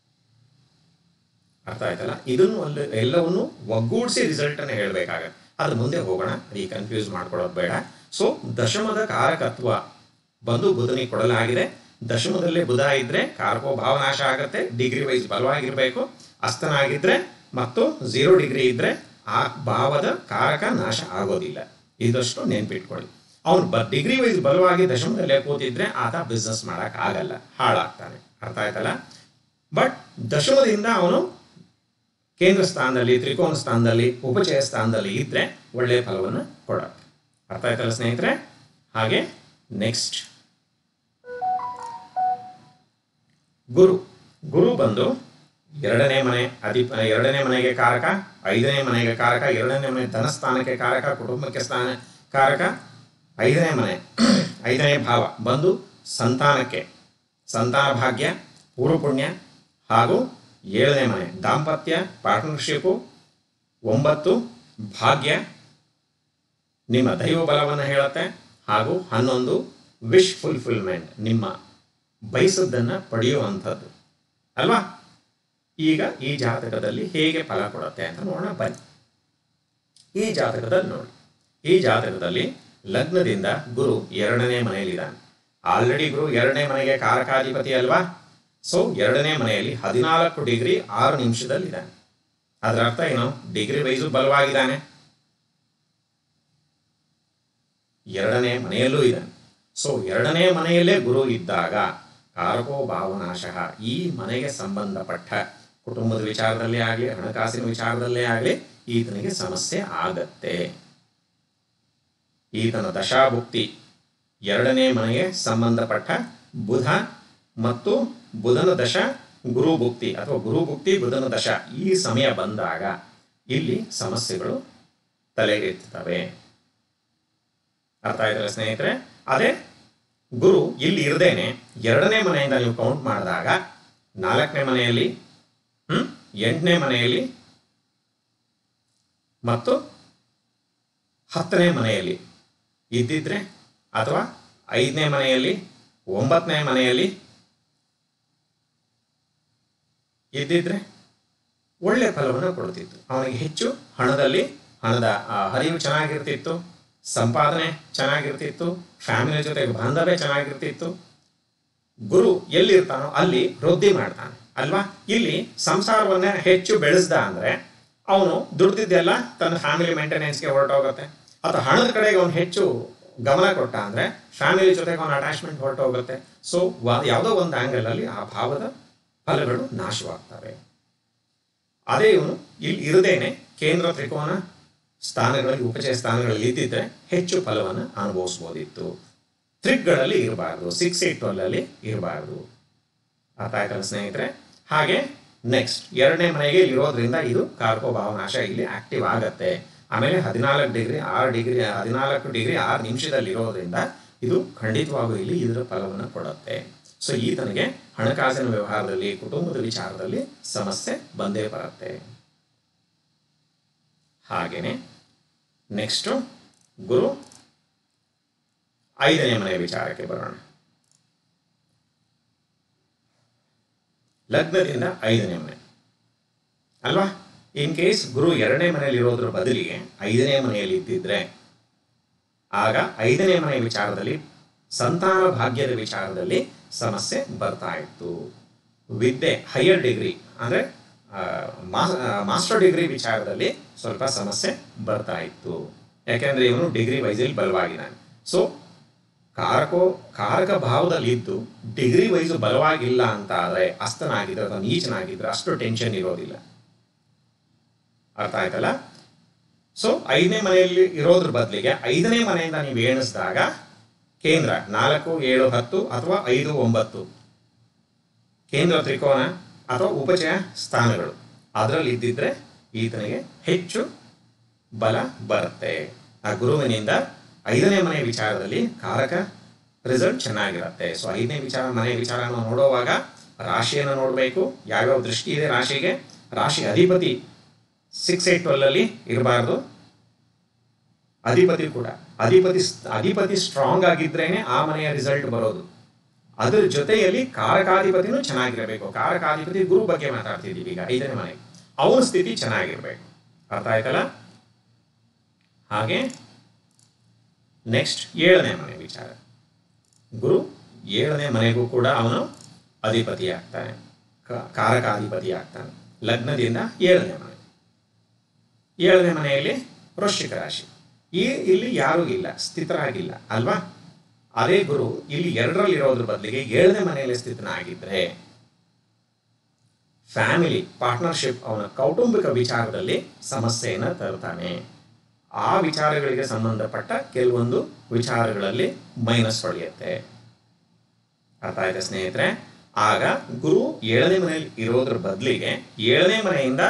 ಅರ್ಥ ಆಯ್ತಲ್ಲ ಇದನ್ನು ಅಲ್ಲಿ ಎಲ್ಲವನ್ನು ಒಗ್ಗೂಡಿಸಿ ರಿಸಲ್ಟ್ ಅನ್ನು ಹೇಳಬೇಕಾಗತ್ತೆ ಅದು ಮುಂದೆ ಹೋಗೋಣ ಈ ಕನ್ಫ್ಯೂಸ್ ಮಾಡ್ಕೊಳ್ಳೋದು ಬೇಡ ಸೊ ದಶಮದ ಕಾರಕತ್ವ ಬಂದು ಬುಧನಿಗೆ ಕೊಡಲಾಗಿದೆ ದಶಮದಲ್ಲೇ ಬುಧ ಇದ್ರೆ ಕಾರಕೋ ಭಾವನಾಶ ಆಗತ್ತೆ ಡಿಗ್ರಿ ವೈಸ್ ಬಲವಾಗಿರ್ಬೇಕು ಅಸ್ತನಾಗಿದ್ರೆ ಮತ್ತು ಝೀರೋ ಡಿಗ್ರಿ ಇದ್ರೆ ಆ ಭಾವದ ಕಾರಕ ನಾಶ ಆಗೋದಿಲ್ಲ ಇದಷ್ಟು ನೆನ್ಪಿಟ್ಕೊಳ್ಳಿ ಅವನು ಬ ಡಿಗ್ರಿ ವೈಸ್ ಬಲವಾಗಿ ದಶಮದಲ್ಲೇ ಕೂತಿದ್ರೆ ಆತ ಬಿಸ್ನೆಸ್ ಮಾಡಕ್ ಆಗಲ್ಲ ಹಾಳಾಗ್ತಾನೆ ಅರ್ಥ ಆಯ್ತಲ್ಲ ಬಟ್ ದಶಮದಿಂದ ಅವನು ಕೇಂದ್ರ ಸ್ಥಾನದಲ್ಲಿ ತ್ರಿಕೋನ ಸ್ಥಾನದಲ್ಲಿ ಉಪಚಯ ಸ್ಥಾನದಲ್ಲಿ ಇದ್ರೆ ಒಳ್ಳೆಯ ಫಲವನ್ನು ಕೊಡುತ್ತೆ ಅರ್ಥ ಆಯ್ತಲ್ಲ ಸ್ನೇಹಿತರೆ ಹಾಗೆ ನೆಕ್ಸ್ಟ್ ಗುರು ಗುರು ಬಂದು ಎರಡನೇ ಮನೆ ಅಧಿಪ ಎರಡನೇ ಮನೆಗೆ ಕಾರಕ ಐದನೇ ಮನೆಗೆ ಕಾರಕ ಎರಡನೇ ಮನೆ ಧನಸ್ಥಾನಕ್ಕೆ ಕಾರಕ ಕುಟುಂಬಕ್ಕೆ ಸ್ಥಾನ ಕಾರಕ ಐದನೇ ಮನೆ ಐದನೇ ಭಾವ ಬಂದು ಸಂತಾನಕ್ಕೆ ಸಂತಾನ ಭಾಗ್ಯ ಪೂರ್ವಪುಣ್ಯ ಹಾಗೂ ಏಳನೇ ಮನೆ ದಾಂಪತ್ಯ ಪಾರ್ಟ್ನರ್ಶಿಪ್ಪು ಒಂಬತ್ತು ಭಾಗ್ಯ ನಿಮ್ಮ ದೈವ ಬಲವನ್ನು ಹೇಳುತ್ತೆ ಹಾಗೂ ಹನ್ನೊಂದು ವಿಶ್ ಫುಲ್ಫಿಲ್ಮೆಂಟ್ ನಿಮ್ಮ ಬಯಸದ್ದನ್ನು ಪಡೆಯುವಂಥದ್ದು ಅಲ್ವಾ ಈಗ ಈ ಜಾತಕದಲ್ಲಿ ಹೇಗೆ ಫಲ ಕೊಡುತ್ತೆ ಅಂತ ನೋಡೋಣ ಬನ್ನಿ ಈ ಜಾತಕದಲ್ಲಿ ನೋಡಿ ಈ ಜಾತಕದಲ್ಲಿ ಲಗ್ನದಿಂದ ಗುರು ಎರಡನೇ ಮನೆಯಲ್ಲಿದ್ದಾನೆ ಆಲ್ರೆಡಿ ಗುರು ಎರಡನೇ ಮನೆಗೆ ಕಾರಕಾಧಿಪತಿ ಅಲ್ವಾ ಸೊ ಎರಡನೇ ಮನೆಯಲ್ಲಿ ಹದಿನಾಲ್ಕು ಡಿಗ್ರಿ ಆರು ನಿಮಿಷದಲ್ಲಿದ್ದಾನೆ ಅದರ ಅರ್ಥ ಏನು ಡಿಗ್ರಿ ವೈಸು ಬಲವಾಗಿದ್ದಾನೆ ಎರಡನೇ ಮನೆಯಲ್ಲೂ ಇದ್ದಾನೆ ಸೊ ಎರಡನೇ ಮನೆಯಲ್ಲೇ ಗುರು ಇದ್ದಾಗ ಕಾರಕೋ ಭಾವನಾಶ ಈ ಮನೆಗೆ ಸಂಬಂಧಪಟ್ಟ ಕುಟುಂಬದ ವಿಚಾರದಲ್ಲೇ ಆಗಲಿ ಹಣಕಾಸಿನ ವಿಚಾರದಲ್ಲೇ ಆಗಲಿ ಈತನಿಗೆ ಸಮಸ್ಯೆ ಆಗತ್ತೆ ಈತನ ದಶಾಭುಕ್ತಿ ಎರಡನೇ ಮನೆಗೆ ಸಂಬಂಧಪಟ್ಟ ಬುಧ ಮತ್ತು ಬುಧನ ದಶ ಗುರು ಭುಕ್ತಿ ಅಥವಾ ಗುರು ಭುಕ್ತಿ ಬುಧನ ದಶ ಈ ಸಮಯ ಬಂದಾಗ ಇಲ್ಲಿ ಸಮಸ್ಯೆಗಳು ತಲೆಗೆತ್ತುತ್ತವೆ ಅರ್ಥ ಆಯ್ತಲ್ಲ ಸ್ನೇಹಿತರೆ ಅದೇ ಗುರು ಇಲ್ಲಿ ಇರದೇನೆ ಎರಡನೇ ಮನೆಯಿಂದ ನೀವು ಕೌಂಟ್ ಮಾಡಿದಾಗ ನಾಲ್ಕನೇ ಮನೆಯಲ್ಲಿ ಹ್ಮ್ ಎಂಟನೇ ಮನೆಯಲ್ಲಿ ಮತ್ತು ಹತ್ತನೇ ಮನೆಯಲ್ಲಿ ಇದ್ದಿದ್ರೆ ಅಥವಾ ಐದನೇ ಮನೆಯಲ್ಲಿ ಒಂಬತ್ತನೇ ಮನೆಯಲ್ಲಿ ಇದ್ದಿದ್ರೆ ಒಳ್ಳೆ ಫಲವನ್ನು ಕೊಡ್ತಿತ್ತು ಅವನಿಗೆ ಹೆಚ್ಚು ಹಣದಲ್ಲಿ ಹಣದ ಆ, ಹರಿವು ಚೆನ್ನಾಗಿರ್ತಿತ್ತು ಸಂಪಾದನೆ ಚೆನ್ನಾಗಿರ್ತಿತ್ತು ಫ್ಯಾಮಿಲಿ ಜೊತೆಗೆ ಬಾಂಧವ್ಯ ಚೆನ್ನಾಗಿರ್ತಿತ್ತು ಗುರು ಎಲ್ಲಿರ್ತಾನೋ ಅಲ್ಲಿ ವೃದ್ಧಿ ಮಾಡ್ತಾನೆ ಅಲ್ವಾ ಇಲ್ಲಿ ಸಂಸಾರವನ್ನ ಹೆಚ್ಚು ಬೆಳೆಸ್ದ ಅಂದ್ರೆ ಅವನು ದುಡ್ದಿದ್ದೆಲ್ಲ ತನ್ನ ಫ್ಯಾಮಿಲಿ ಮೇಂಟೆನೆನ್ಸ್ಗೆ ಹೊರಟೋಗುತ್ತೆ ಅಥವಾ ಹಣದ ಕಡೆಗೆ ಅವನು ಹೆಚ್ಚು ಗಮನ ಕೊಟ್ಟ ಅಂದ್ರೆ ಫ್ಯಾಮಿಲಿ ಜೊತೆಗೆ ಅವನ ಅಟ್ಯಾಚ್ಮೆಂಟ್ ಹೊರಟೋಗುತ್ತೆ ಸೊ ಯಾವುದೋ ಒಂದು ಆಂಗಲ್ ಅಲ್ಲಿ ಆ ಭಾವದ ಫಲಗಳು ನಾಶವಾಗ್ತವೆ ಅದೇ ಇವನು ಇಲ್ಲಿ ಇರದೇನೆ ಕೇಂದ್ರ ತ್ರಿಕೋನ ಸ್ಥಾನಗಳಲ್ಲಿ ಉಪಚಯ ಸ್ಥಾನಗಳಲ್ಲಿ ಇದ್ದಿದ್ರೆ ಹೆಚ್ಚು ಫಲವನ್ನು ಅನುಭವಿಸ್ಬೋದಿತ್ತು ತ್ರಿಕ್ಗಳಲ್ಲಿ ಇರಬಾರ್ದು ಸಿಕ್ಸ್ ಏಟ್ ಟ್ವೆಲ್ ಅಲ್ಲಿ ಇರಬಾರ್ದು ಅರ್ಥ ಆಯ್ತಲ್ಲ ಸ್ನೇಹಿತರೆ ಹಾಗೆ ನೆಕ್ಸ್ಟ್ ಎರಡನೇ ಮನೆಗೆ ಇರೋದ್ರಿಂದ ಇದು ಕಾರ್ಕೋ ಭಾವನಾಶ ಇಲ್ಲಿ ಆಕ್ಟಿವ್ ಆಗತ್ತೆ ಆಮೇಲೆ ಹದಿನಾಲ್ಕು ಡಿಗ್ರಿ ಆರು ಡಿಗ್ರಿ ಹದಿನಾಲ್ಕು ಡಿಗ್ರಿ ಆರು ನಿಮಿಷದಲ್ಲಿ ಇರೋದ್ರಿಂದ ಇದು ಖಂಡಿತವಾಗೂ ಇಲ್ಲಿ ಇದರ ಫಲವನ್ನು ಕೊಡುತ್ತೆ ಸೊ ಈತನಿಗೆ ಹಣಕಾಸಿನ ವ್ಯವಹಾರದಲ್ಲಿ ಕುಟುಂಬದ ವಿಚಾರದಲ್ಲಿ ಸಮಸ್ಯೆ ಬಂದೇ ಬರುತ್ತೆ ಹಾಗೇನೆ ನೆಕ್ಸ್ಟು ಗುರು ಐದನೇ ಮನೆಯ ವಿಚಾರಕ್ಕೆ ಬರೋಣ ಲಗ್ನದಿಂದ ಐದನೇ ಮನೆ ಅಲ್ವಾ ಇನ್ ಕೇಸ್ ಗುರು ಎರಡನೇ ಮನೆಯಲ್ಲಿ ಇರೋದ್ರ ಬದಲಿಗೆ ಐದನೇ ಮನೆಯಲ್ಲಿ ಇದ್ದಿದ್ರೆ ಆಗ ಐದನೇ ಮನೆಯ ವಿಚಾರದಲ್ಲಿ ಸಂತಾನ ಭಾಗ್ಯದ ವಿಚಾರದಲ್ಲಿ ಸಮಸ್ಯೆ ಬರ್ತಾ ಇತ್ತು ವಿದ್ಯೆ ಹೈಯರ್ ಡಿಗ್ರಿ ಅಂದರೆ ಮಾಸ್ಟರ್ ಡಿಗ್ರಿ ವಿಚಾರದಲ್ಲಿ ಸ್ವಲ್ಪ ಸಮಸ್ಯೆ ಬರ್ತಾ ಇತ್ತು ಯಾಕೆಂದ್ರೆ ಇವನು ಡಿಗ್ರಿ ವೈಸಲ್ಲಿ ಬಲವಾಗಿದ್ದಾನೆ ಸೊ ಕಾರಕೋ ಕಾರಕ ಭಾವದಲ್ಲಿ ಇದ್ದು ಡಿಗ್ರಿ ವೈಸು ಬಲವಾಗಿಲ್ಲ ಅಂತ ಆದರೆ ಅಸ್ತನಾಗಿದ್ರೆ ಅಥವಾ ನೀಚನಾಗಿದ್ರೆ ಅಷ್ಟು ಟೆನ್ಷನ್ ಇರೋದಿಲ್ಲ ಅರ್ಥ ಆಯ್ತಲ್ಲ ಸೊ ಐದನೇ ಮನೆಯಲ್ಲಿ ಇರೋದ್ರ ಬದಲಿಗೆ ಐದನೇ ಮನೆಯಿಂದ ನೀವು ಎಣಿಸಿದಾಗ ಕೇಂದ್ರ ನಾಲ್ಕು ಏಳು ಹತ್ತು ಅಥವಾ ಐದು ಒಂಬತ್ತು ಕೇಂದ್ರ ತ್ರಿಕೋನ ಅಥವಾ ಉಪಚಯ ಸ್ಥಾನಗಳು ಅದರಲ್ಲಿ ಇದ್ದಿದ್ರೆ ಈತನಿಗೆ ಹೆಚ್ಚು ಬಲ ಬರುತ್ತೆ ಆ ಗುರುವಿನಿಂದ ಐದನೇ ಮನೆ ವಿಚಾರದಲ್ಲಿ ಕಾರಕ ರಿಸಲ್ಟ್ ಚೆನ್ನಾಗಿರುತ್ತೆ ಸೊ ಐದನೇ ವಿಚಾರ ಮನೆ ವಿಚಾರನ ನೋಡುವಾಗ ರಾಶಿಯನ್ನು ನೋಡಬೇಕು ಯಾವ್ಯಾವ ದೃಷ್ಟಿ ಇದೆ ರಾಶಿಗೆ ರಾಶಿ ಅಧಿಪತಿ ಸಿಕ್ಸ್ ಏಟ್ ಟ್ವೆಲ್ ಅಲ್ಲಿ ಇರಬಾರ್ದು ಅಧಿಪತಿ ಕೂಡ ಅಧಿಪತಿ ಅಧಿಪತಿ ಸ್ಟ್ರಾಂಗ್ ಆಗಿದ್ರೇನೆ ಆ ಮನೆಯ ರಿಸಲ್ಟ್ ಬರೋದು ಅದ್ರ ಜೊತೆಯಲ್ಲಿ ಕಾರಕಾಧಿಪತಿನೂ ಚೆನ್ನಾಗಿರಬೇಕು ಕಾರಕಾಧಿಪತಿ ಗುರು ಬಗ್ಗೆ ಮಾತಾಡ್ತಿದ್ದೀವಿ ಈಗ ಐದನೇ ಮನೆ ಅವನ ಸ್ಥಿತಿ ಚೆನ್ನಾಗಿರ್ಬೇಕು ಅರ್ಥ ಆಯ್ತಲ್ಲ ಹಾಗೆ ನೆಕ್ಸ್ಟ್ ಏಳನೇ ಮನೆ ವಿಚಾರ ಗುರು ಏಳನೇ ಮನೆಗೂ ಕೂಡ ಅವನು ಅಧಿಪತಿ ಆಗ್ತಾನೆ ಕ- ಕಾರಕಾಧಿಪತಿ ಆಗ್ತಾನೆ ಲಗ್ನದಿಂದ ಏಳನೇ ಮನೆ ಏಳನೇ ಮನೆಯಲ್ಲಿ ವೃಶ್ಚಿಕ ರಾಶಿ ಈ ಇಲ್ಲಿ ಯಾರೂ ಇಲ್ಲ ಸ್ಥಿತರಾಗಿಲ್ಲ ಅಲ್ವಾ ಅದೇ ಗುರು ಇಲ್ಲಿ ಎರಡರಲ್ಲಿ ಇರೋದ್ರ ಬದಲಿಗೆ ಏಳನೇ ಮನೆಯಲ್ಲಿ ಸ್ಥಿತನಾಗಿದ್ರೆ ಫ್ಯಾಮಿಲಿ ಪಾರ್ಟ್ನರ್ಶಿಪ್ ಅವನ ಕೌಟುಂಬಿಕ ವಿಚಾರದಲ್ಲಿ ಸಮಸ್ಯೆಯನ್ನು ತರ್ತಾನೆ ಆ ವಿಚಾರಗಳಿಗೆ ಸಂಬಂಧಪಟ್ಟ ಕೆಲವೊಂದು ವಿಚಾರಗಳಲ್ಲಿ ಮೈನಸ್ ಹೊಳೆಯುತ್ತೆ ಅರ್ಥ ಆಯ್ತಾ ಸ್ನೇಹಿತರೆ ಆಗ ಗುರು ಏಳನೇ ಮನೆಯಲ್ಲಿ ಇರೋದ್ರ ಬದಲಿಗೆ ಏಳನೇ ಮನೆಯಿಂದ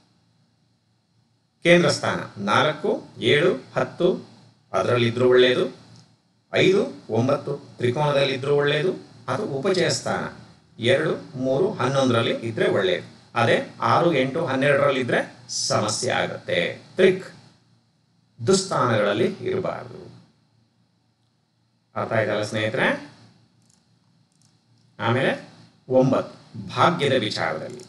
ಕೇಂದ್ರ ಸ್ಥಾನ ನಾಲ್ಕು ಏಳು ಹತ್ತು ಅದರಲ್ಲಿದ್ರೂ ಒಳ್ಳೆಯದು ಐದು ಒಂಬತ್ತು ತ್ರಿಕೋನದಲ್ಲಿದ್ರೂ ಒಳ್ಳೆಯದು ಅದು ಉಪಚಯ ಸ್ಥಾನ ಎರಡು ಮೂರು ಹನ್ನೊಂದರಲ್ಲಿ ಇದ್ರೆ ಒಳ್ಳೆಯದು ಅದೇ ಆರು ಎಂಟು ಹನ್ನೆರಡರಲ್ಲಿದ್ದರೆ ಸಮಸ್ಯೆ ಆಗುತ್ತೆ ತ್ರಿಕ್ ದುಸ್ಥಾನಗಳಲ್ಲಿ ಇರಬಾರದು ಅರ್ಥ ಆಯ್ತಲ್ಲ ಸ್ನೇಹಿತರೆ ಆಮೇಲೆ ಒಂಬತ್ತು ಭಾಗ್ಯದ ವಿಚಾರದಲ್ಲಿ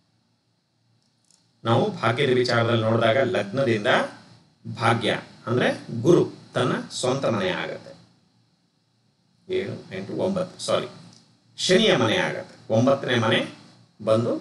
ನಾವು ಭಾಗ್ಯದ ವಿಚಾರದಲ್ಲಿ ನೋಡಿದಾಗ ಲಗ್ನದಿಂದ ಭಾಗ್ಯ ಅಂದ್ರೆ ಗುರು ತನ್ನ ಸ್ವಂತ ಮನೆ ಆಗತ್ತೆ ಏಳು ಎಂಟು ಒಂಬತ್ತು ಸಾರಿ ಶನಿಯ ಮನೆ ಆಗತ್ತೆ ಒಂಬತ್ತನೇ ಮನೆ ಬಂದು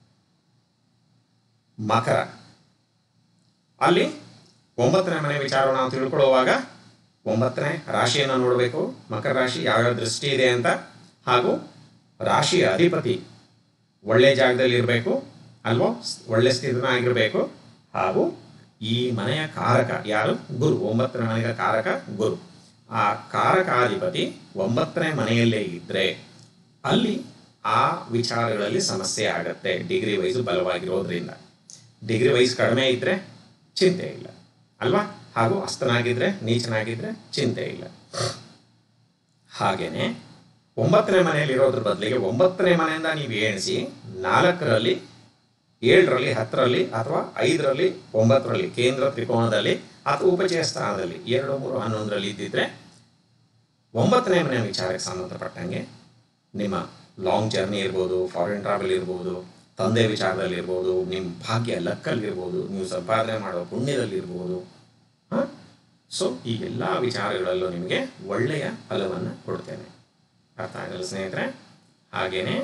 ಮಕರ ಅಲ್ಲಿ ಒಂಬತ್ತನೇ ಮನೆ ವಿಚಾರ ನಾವು ತಿಳ್ಕೊಳ್ಳುವಾಗ ಒಂಬತ್ತನೇ ರಾಶಿಯನ್ನು ನೋಡಬೇಕು ಮಕರ ರಾಶಿ ಯಾವ್ಯಾವ ದೃಷ್ಟಿ ಇದೆ ಅಂತ ಹಾಗೂ ರಾಶಿಯ ಅಧಿಪತಿ ಒಳ್ಳೆ ಜಾಗದಲ್ಲಿ ಇರಬೇಕು ಅಲ್ವೋ ಒಳ್ಳೆ ಸ್ಥಿತನಾಗಿರಬೇಕು ಹಾಗೂ ಈ ಮನೆಯ ಕಾರಕ ಯಾರು ಗುರು ಒಂಬತ್ತನೇ ಮನೆಯ ಕಾರಕ ಗುರು ಆ ಕಾರಕಾಧಿಪತಿ ಒಂಬತ್ತನೇ ಮನೆಯಲ್ಲೇ ಇದ್ರೆ ಅಲ್ಲಿ ಆ ವಿಚಾರಗಳಲ್ಲಿ ಸಮಸ್ಯೆ ಆಗತ್ತೆ ಡಿಗ್ರಿ ವೈಸು ಬಲವಾಗಿರೋದ್ರಿಂದ ಡಿಗ್ರಿ ವೈಸ್ ಕಡಿಮೆ ಇದ್ರೆ ಚಿಂತೆ ಇಲ್ಲ ಅಲ್ವಾ ಹಾಗೂ ಅಸ್ತನಾಗಿದ್ರೆ ನೀಚನಾಗಿದ್ರೆ ಚಿಂತೆ ಇಲ್ಲ ಹಾಗೇನೆ ಒಂಬತ್ತನೇ ಮನೆಯಲ್ಲಿ ಇರೋದ್ರ ಬದಲಿಗೆ ಒಂಬತ್ತನೇ ಮನೆಯಿಂದ ನೀವು ಎಣಿಸಿ ನಾಲ್ಕರಲ್ಲಿ ಏಳರಲ್ಲಿ ಹತ್ತರಲ್ಲಿ ಅಥವಾ ಐದರಲ್ಲಿ ಒಂಬತ್ತರಲ್ಲಿ ಕೇಂದ್ರ ತ್ರಿಕೋನದಲ್ಲಿ ಅಥವಾ ಉಪಚಯ ಸ್ಥಾನದಲ್ಲಿ ಎರಡು ಮೂರು ಹನ್ನೊಂದರಲ್ಲಿ ಇದ್ದಿದ್ರೆ ಒಂಬತ್ತನೇ ಮನೆ ವಿಚಾರಕ್ಕೆ ಸಂಬಂಧಪಟ್ಟಂಗೆ ನಿಮ್ಮ ಲಾಂಗ್ ಜರ್ನಿ ಇರ್ಬೋದು ಫಾರಿನ್ ಟ್ರಾವೆಲ್ ಇರ್ಬೋದು ತಂದೆ ವಿಚಾರದಲ್ಲಿ ಇರ್ಬೋದು ನಿಮ್ಮ ಭಾಗ್ಯ ಲಕ್ಕಲ್ಲಿ ಇರ್ಬೋದು ನೀವು ಸಂಪಾದನೆ ಮಾಡೋ ಪುಣ್ಯದಲ್ಲಿ ಇರ್ಬೋದು ಹಾಂ ಸೊ ಈ ಎಲ್ಲ ವಿಚಾರಗಳಲ್ಲೂ ನಿಮಗೆ ಒಳ್ಳೆಯ ಫಲವನ್ನು ಕೊಡ್ತೇನೆ ಅರ್ಥ ಆಗಲ್ಲ ಸ್ನೇಹಿತರೆ ಹಾಗೇನೆ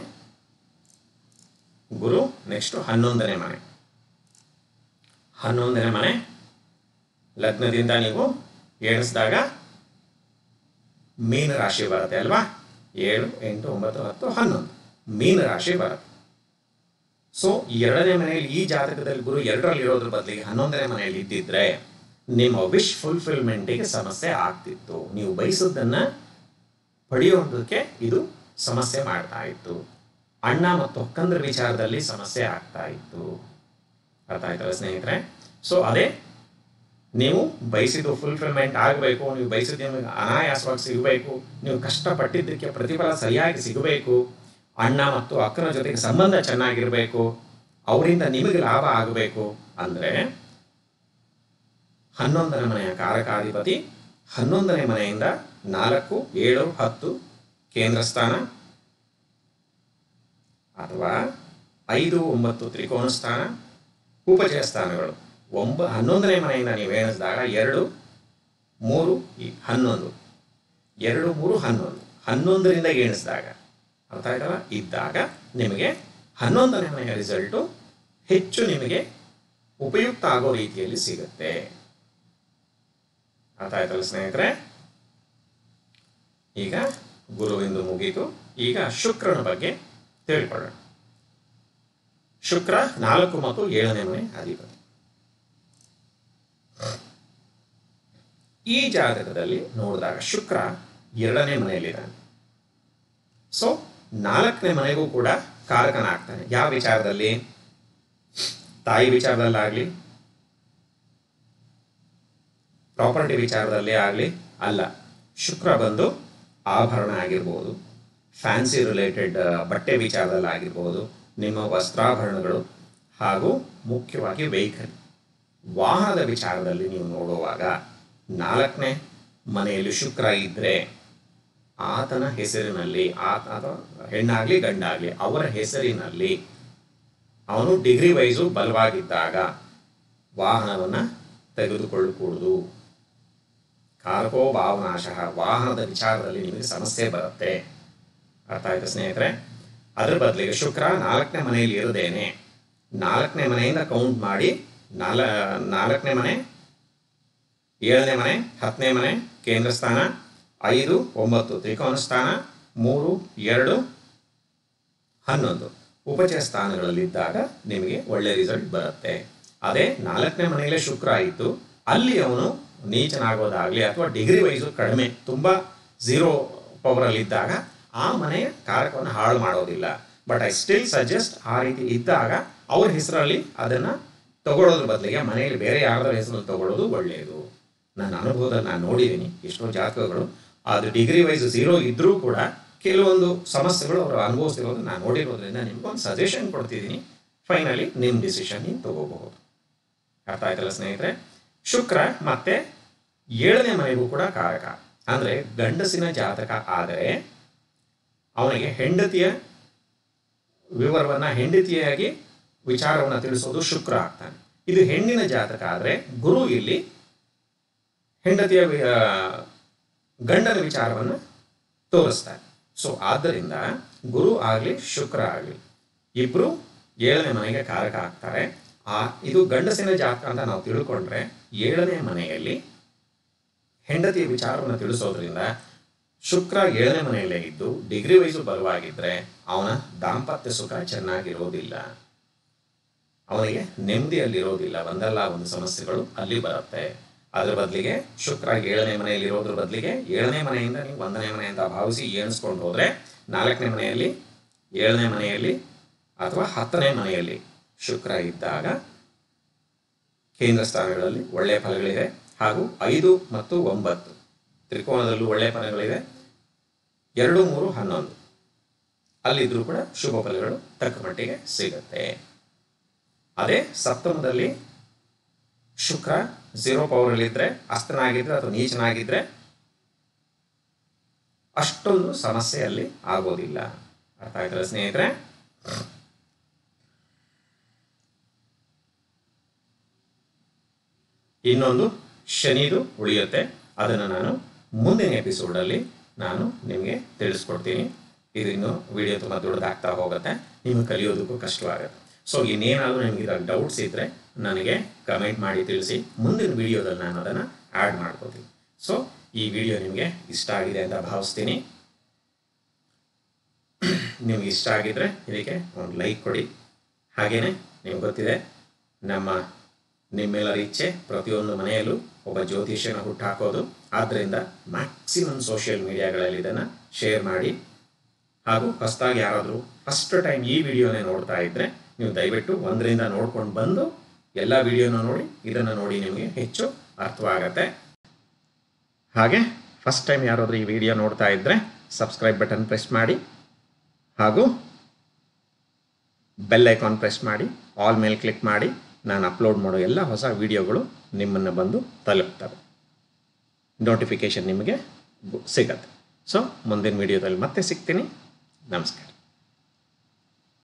ಗುರು ನೆಕ್ಸ್ಟ್ ಹನ್ನೊಂದನೇ ಮನೆ ಹನ್ನೊಂದನೇ ಮನೆ ಲಗ್ನದಿಂದ ನೀವು ಎಣಿಸಿದಾಗ ಮೀನ ರಾಶಿ ಬರುತ್ತೆ ಅಲ್ವಾ ಏಳು ಎಂಟು ಒಂಬತ್ತು ಹತ್ತು ಹನ್ನೊಂದು ಮೀನ ರಾಶಿ ಬರುತ್ತೆ ಸೊ ಎರಡನೇ ಮನೆಯಲ್ಲಿ ಈ ಜಾತಕದಲ್ಲಿ ಗುರು ಎರಡರಲ್ಲಿ ಇರೋದ್ರ ಬದಲಿಗೆ ಹನ್ನೊಂದನೇ ಮನೆಯಲ್ಲಿ ಇದ್ದಿದ್ರೆ ನಿಮ್ಮ ವಿಶ್ ಫುಲ್ಫಿಲ್ಮೆಂಟಿಗೆ ಸಮಸ್ಯೆ ಆಗ್ತಿತ್ತು ನೀವು ಬಯಸೋದನ್ನ ಪಡೆಯೋದಕ್ಕೆ ಇದು ಸಮಸ್ಯೆ ಮಾಡ್ತಾ ಇತ್ತು ಅಣ್ಣ ಮತ್ತು ಅಕ್ಕಂದ್ರ ವಿಚಾರದಲ್ಲಿ ಸಮಸ್ಯೆ ಆಗ್ತಾ ಇತ್ತು ಅರ್ಥ ಆಯ್ತಲ್ಲ ಸ್ನೇಹಿತರೆ ಸೊ ಅದೇ ನೀವು ಬಯಸಿದ್ದು ಫುಲ್ಫಿಲ್ಮೆಂಟ್ ಆಗಬೇಕು ನೀವು ಬಯಸಿದ್ದು ನಿಮಗೆ ಅನಾಯಾಸವಾಗಿ ಸಿಗಬೇಕು ನೀವು ಕಷ್ಟಪಟ್ಟಿದ್ದಕ್ಕೆ ಪ್ರತಿಫಲ ಸರಿಯಾಗಿ ಸಿಗಬೇಕು ಅಣ್ಣ ಮತ್ತು ಅಕ್ಕನ ಜೊತೆಗೆ ಸಂಬಂಧ ಚೆನ್ನಾಗಿರಬೇಕು ಅವರಿಂದ ನಿಮಗೆ ಲಾಭ ಆಗಬೇಕು ಅಂದರೆ ಹನ್ನೊಂದನೇ ಮನೆಯ ಕಾರಕಾಧಿಪತಿ ಹನ್ನೊಂದನೇ ಮನೆಯಿಂದ ನಾಲ್ಕು ಏಳು ಹತ್ತು ಕೇಂದ್ರ ಸ್ಥಾನ ಅಥವಾ ಐದು ಒಂಬತ್ತು ತ್ರಿಕೋನ ಸ್ಥಾನ ಉಪಜಯ ಸ್ಥಾನಗಳು ಒಂಬ ಹನ್ನೊಂದನೇ ಮನೆಯಿಂದ ನೀವು ಎಣಿಸಿದಾಗ ಎರಡು ಮೂರು ಈ ಹನ್ನೊಂದು ಎರಡು ಮೂರು ಹನ್ನೊಂದು ಹನ್ನೊಂದರಿಂದ ಎಣಿಸಿದಾಗ ಅರ್ಥ ಆಯ್ತಲ್ಲ ಇದ್ದಾಗ ನಿಮಗೆ ಹನ್ನೊಂದನೇ ಮನೆಯ ರಿಸಲ್ಟು ಹೆಚ್ಚು ನಿಮಗೆ ಉಪಯುಕ್ತ ಆಗೋ ರೀತಿಯಲ್ಲಿ ಸಿಗುತ್ತೆ ಅರ್ಥ ಆಯ್ತಲ್ಲ ಸ್ನೇಹಿತರೆ ಈಗ ಗುರುವಿಂದು ಮುಗೀತು ಈಗ ಶುಕ್ರನ ಬಗ್ಗೆ ತಿಳ್ಕೊಳ್ಳೋಣ ಶುಕ್ರ ನಾಲ್ಕು ಮತ್ತು ಏಳನೇ ಮನೆ ಅಧಿಪತಿ ಈ ಜಾತಕದಲ್ಲಿ ನೋಡಿದಾಗ ಶುಕ್ರ ಎರಡನೇ ಮನೆಯಲ್ಲಿದ್ದಾನೆ ಸೊ ನಾಲ್ಕನೇ ಮನೆಗೂ ಕೂಡ ಕಾರಕನಾಗ್ತಾನೆ ಯಾವ ವಿಚಾರದಲ್ಲಿ ತಾಯಿ ವಿಚಾರದಲ್ಲಾಗಲಿ ಪ್ರಾಪರ್ಟಿ ವಿಚಾರದಲ್ಲೇ ಆಗಲಿ ಅಲ್ಲ ಶುಕ್ರ ಬಂದು ಆಭರಣ ಆಗಿರ್ಬೋದು ಫ್ಯಾನ್ಸಿ ರಿಲೇಟೆಡ್ ಬಟ್ಟೆ ವಿಚಾರದಲ್ಲಿ ಆಗಿರ್ಬೋದು ನಿಮ್ಮ ವಸ್ತ್ರಾಭರಣಗಳು ಹಾಗೂ ಮುಖ್ಯವಾಗಿ ವೆಹಿಕಲ್ ವಾಹನದ ವಿಚಾರದಲ್ಲಿ ನೀವು ನೋಡುವಾಗ ನಾಲ್ಕನೇ ಮನೆಯಲ್ಲಿ ಶುಕ್ರ ಇದ್ದರೆ ಆತನ ಹೆಸರಿನಲ್ಲಿ ಆತ ಅಥವಾ ಹೆಣ್ಣಾಗಲಿ ಗಂಡಾಗಲಿ ಅವರ ಹೆಸರಿನಲ್ಲಿ ಅವನು ಡಿಗ್ರಿ ವೈಸು ಬಲವಾಗಿದ್ದಾಗ ವಾಹನವನ್ನು ತೆಗೆದುಕೊಳ್ಳಕೂಡದು ಕಾರಕೋ ಭಾವನಾಶಃ ವಾಹನದ ವಿಚಾರದಲ್ಲಿ ನಿಮಗೆ ಸಮಸ್ಯೆ ಬರುತ್ತೆ ಅರ್ಥ ಆಯ್ತಾ ಸ್ನೇಹಿತರೆ ಅದರ ಬದಲಿಗೆ ಶುಕ್ರ ನಾಲ್ಕನೇ ಮನೆಯಲ್ಲಿ ಇರದೇನೆ ನಾಲ್ಕನೇ ಮನೆಯಿಂದ ಕೌಂಟ್ ಮಾಡಿ ನಾಲ ನಾಲ್ಕನೇ ಮನೆ ಏಳನೇ ಮನೆ ಹತ್ತನೇ ಮನೆ ಕೇಂದ್ರ ಸ್ಥಾನ ಐದು ಒಂಬತ್ತು ತ್ರಿಕೋನ ಸ್ಥಾನ ಮೂರು ಎರಡು ಹನ್ನೊಂದು ಉಪಚಯ ಸ್ಥಾನಗಳಲ್ಲಿದ್ದಾಗ ನಿಮಗೆ ಒಳ್ಳೆ ರಿಸಲ್ಟ್ ಬರುತ್ತೆ ಅದೇ ನಾಲ್ಕನೇ ಮನೆಯಲ್ಲೇ ಶುಕ್ರ ಇದ್ದು ಅಲ್ಲಿ ಅವನು ನೀಚನಾಗೋದಾಗಲಿ ಅಥವಾ ಡಿಗ್ರಿ ವೈಸು ಕಡಿಮೆ ತುಂಬ ಝೀರೋ ಪವರಲ್ಲಿದ್ದಾಗ ಆ ಮನೆಯ ಕಾರಕವನ್ನು ಹಾಳು ಮಾಡೋದಿಲ್ಲ ಬಟ್ ಐ ಸ್ಟಿಲ್ ಸಜೆಸ್ಟ್ ಆ ರೀತಿ ಇದ್ದಾಗ ಅವ್ರ ಹೆಸರಲ್ಲಿ ಅದನ್ನು ತಗೊಳ್ಳೋದ್ರ ಬದಲಿಗೆ ಮನೆಯಲ್ಲಿ ಬೇರೆ ಯಾರ್ದಾರ ಹೆಸರಲ್ಲಿ ತಗೊಳ್ಳೋದು ಒಳ್ಳೆಯದು ನನ್ನ ಅನುಭವದಲ್ಲಿ ನಾನು ನೋಡಿದ್ದೀನಿ ಎಷ್ಟೋ ಜಾತಕಗಳು ಅದು ಡಿಗ್ರಿ ವೈಸ್ ಝೀರೋ ಇದ್ದರೂ ಕೂಡ ಕೆಲವೊಂದು ಸಮಸ್ಯೆಗಳು ಅವರು ಅನುಭವಿಸ್ತಿರೋದು ನಾನು ನೋಡಿರೋದ್ರಿಂದ ನಿಮ್ಗೊಂದು ಸಜೆಷನ್ ಕೊಡ್ತಿದ್ದೀನಿ ಫೈನಲಿ ನಿಮ್ಮ ಡಿಸಿಷನ್ ನೀವು ತಗೋಬಹುದು ಅರ್ಥ ಆಯ್ತಲ್ಲ ಸ್ನೇಹಿತರೆ ಶುಕ್ರ ಮತ್ತೆ ಏಳನೇ ಮನೆಗೂ ಕೂಡ ಕಾರಕ ಅಂದರೆ ಗಂಡಸಿನ ಜಾತಕ ಆದರೆ ಅವನಿಗೆ ಹೆಂಡತಿಯ ವಿವರವನ್ನು ಹೆಂಡತಿಯಾಗಿ ವಿಚಾರವನ್ನು ತಿಳಿಸೋದು ಶುಕ್ರ ಆಗ್ತಾನೆ ಇದು ಹೆಣ್ಣಿನ ಜಾತಕ ಆದರೆ ಗುರು ಇಲ್ಲಿ ಹೆಂಡತಿಯ ವಿ- ಆ, ಗಂಡನ ವಿಚಾರವನ್ನು ತೋರಿಸ್ತಾರೆ ಸೊ ಆದ್ದರಿಂದ ಗುರು ಆಗಲಿ ಶುಕ್ರ ಆಗಲಿ ಇಬ್ಬರು ಏಳನೇ ಮನೆಗೆ ಕಾರಕ ಆಗ್ತಾರೆ ಆ ಇದು ಗಂಡಸಿನ ಜಾತಕ ಅಂತ ನಾವು ತಿಳ್ಕೊಂಡ್ರೆ ಏಳನೇ ಮನೆಯಲ್ಲಿ ಹೆಂಡತಿಯ ವಿಚಾರವನ್ನು ತಿಳಿಸೋದ್ರಿಂದ ಶುಕ್ರ ಏಳನೇ ಮನೆಯಲ್ಲೇ ಇದ್ದು ಡಿಗ್ರಿ ವೈಸು ಬಲವಾಗಿದ್ದರೆ ಅವನ ದಾಂಪತ್ಯ ಸುಖ ಚೆನ್ನಾಗಿರೋದಿಲ್ಲ ಅವನಿಗೆ ನೆಮ್ಮದಿಯಲ್ಲಿರೋದಿಲ್ಲ ಒಂದಲ್ಲ ಒಂದು ಸಮಸ್ಯೆಗಳು ಅಲ್ಲಿ ಬರುತ್ತೆ ಅದರ ಬದಲಿಗೆ ಶುಕ್ರ ಏಳನೇ ಮನೆಯಲ್ಲಿ ಇರೋದ್ರ ಬದಲಿಗೆ ಏಳನೇ ಮನೆಯಿಂದ ನೀವು ಒಂದನೇ ಮನೆ ಅಂತ ಭಾವಿಸಿ ಎಣಿಸ್ಕೊಂಡು ಹೋದರೆ ನಾಲ್ಕನೇ ಮನೆಯಲ್ಲಿ ಏಳನೇ ಮನೆಯಲ್ಲಿ ಅಥವಾ ಹತ್ತನೇ ಮನೆಯಲ್ಲಿ ಶುಕ್ರ ಇದ್ದಾಗ ಕೇಂದ್ರ ಸ್ಥಾನಗಳಲ್ಲಿ ಒಳ್ಳೆಯ ಫಲಗಳಿವೆ ಹಾಗೂ ಐದು ಮತ್ತು ಒಂಬತ್ತು ತ್ರಿಕೋನದಲ್ಲೂ ಒಳ್ಳೆಯ ಫಲಗಳಿವೆ ಎರಡು ಮೂರು ಹನ್ನೊಂದು ಅಲ್ಲಿದ್ರೂ ಕೂಡ ಶುಭ ಫಲಗಳು ತಕ್ಕ ಮಟ್ಟಿಗೆ ಸಿಗುತ್ತೆ ಅದೇ ಸಪ್ತಮದಲ್ಲಿ ಶುಕ್ರ ಝೀರೋ ಪವರಲ್ಲಿದ್ದರೆ ಅಸ್ತನಾಗಿದ್ದರೆ ಅಥವಾ ನೀಚನಾಗಿದ್ದರೆ ಅಷ್ಟೊಂದು ಸಮಸ್ಯೆಯಲ್ಲಿ ಆಗೋದಿಲ್ಲ ಅರ್ಥ ಆಯ್ತಲ್ಲ ಸ್ನೇಹಿತರೆ ಇನ್ನೊಂದು ಶನಿದು ಉಳಿಯುತ್ತೆ ಅದನ್ನು ನಾನು ಮುಂದಿನ ಎಪಿಸೋಡಲ್ಲಿ ನಾನು ನಿಮಗೆ ತಿಳಿಸ್ಕೊಡ್ತೀನಿ ಇದು ಇನ್ನು ವಿಡಿಯೋ ತುಂಬ ದೊಡ್ಡದಾಗ್ತಾ ಹೋಗುತ್ತೆ ನಿಮಗೆ ಕಲಿಯೋದಕ್ಕೂ ಕಷ್ಟವಾಗುತ್ತೆ ಸೊ ಇನ್ನೇನಾದರೂ ನಿಮಗೆ ಇದ್ರಾಗ ಡೌಟ್ಸ್ ಇದ್ದರೆ ನನಗೆ ಕಮೆಂಟ್ ಮಾಡಿ ತಿಳಿಸಿ ಮುಂದಿನ ವಿಡಿಯೋದಲ್ಲಿ ನಾನು ಅದನ್ನು ಆ್ಯಡ್ ಮಾಡ್ಕೋತೀನಿ ಸೊ ಈ ವಿಡಿಯೋ ನಿಮಗೆ ಇಷ್ಟ ಆಗಿದೆ ಅಂತ ಭಾವಿಸ್ತೀನಿ ನಿಮ್ಗೆ ಇಷ್ಟ ಆಗಿದ್ರೆ ಇದಕ್ಕೆ ಒಂದು ಲೈಕ್ ಕೊಡಿ ಹಾಗೆಯೇ ನಿಮ್ಗೆ ಗೊತ್ತಿದೆ ನಮ್ಮ ನಿಮ್ಮೆಲ್ಲರ ಇಚ್ಛೆ ಪ್ರತಿಯೊಂದು ಮನೆಯಲ್ಲೂ ಒಬ್ಬ ಜ್ಯೋತಿಷ್ಯನ ಹುಟ್ಟಾಕೋದು ಆದ್ದರಿಂದ ಮ್ಯಾಕ್ಸಿಮಮ್ ಸೋಷಿಯಲ್ ಮೀಡಿಯಾಗಳಲ್ಲಿ ಇದನ್ನು ಶೇರ್ ಮಾಡಿ ಹಾಗೂ ಹೊಸದಾಗಿ ಯಾರಾದರೂ ಫಸ್ಟ್ ಟೈಮ್ ಈ ವಿಡಿಯೋನೇ ನೋಡ್ತಾ ಇದ್ದರೆ ನೀವು ದಯವಿಟ್ಟು ಒಂದರಿಂದ ನೋಡ್ಕೊಂಡು ಬಂದು ಎಲ್ಲ ವಿಡಿಯೋನ ನೋಡಿ ಇದನ್ನು ನೋಡಿ ನಿಮಗೆ ಹೆಚ್ಚು ಅರ್ಥವಾಗತ್ತೆ ಹಾಗೆ ಫಸ್ಟ್ ಟೈಮ್ ಯಾರಾದರೂ ಈ ವಿಡಿಯೋ ನೋಡ್ತಾ ಇದ್ದರೆ ಸಬ್ಸ್ಕ್ರೈಬ್ ಬಟನ್ ಪ್ರೆಸ್ ಮಾಡಿ ಹಾಗೂ ಬೆಲ್ ಐಕಾನ್ ಪ್ರೆಸ್ ಮಾಡಿ ಆಲ್ ಮೇಲೆ ಕ್ಲಿಕ್ ಮಾಡಿ ನಾನು ಅಪ್ಲೋಡ್ ಮಾಡೋ ಎಲ್ಲ ಹೊಸ ವಿಡಿಯೋಗಳು ನಿಮ್ಮನ್ನು ಬಂದು ತಲುಪ್ತವೆ ನೋಟಿಫಿಕೇಷನ್ ನಿಮಗೆ ಸಿಗತ್ತೆ ಸೊ ಮುಂದಿನ ವಿಡಿಯೋದಲ್ಲಿ ಮತ್ತೆ ಸಿಗ್ತೀನಿ ನಮಸ್ಕಾರ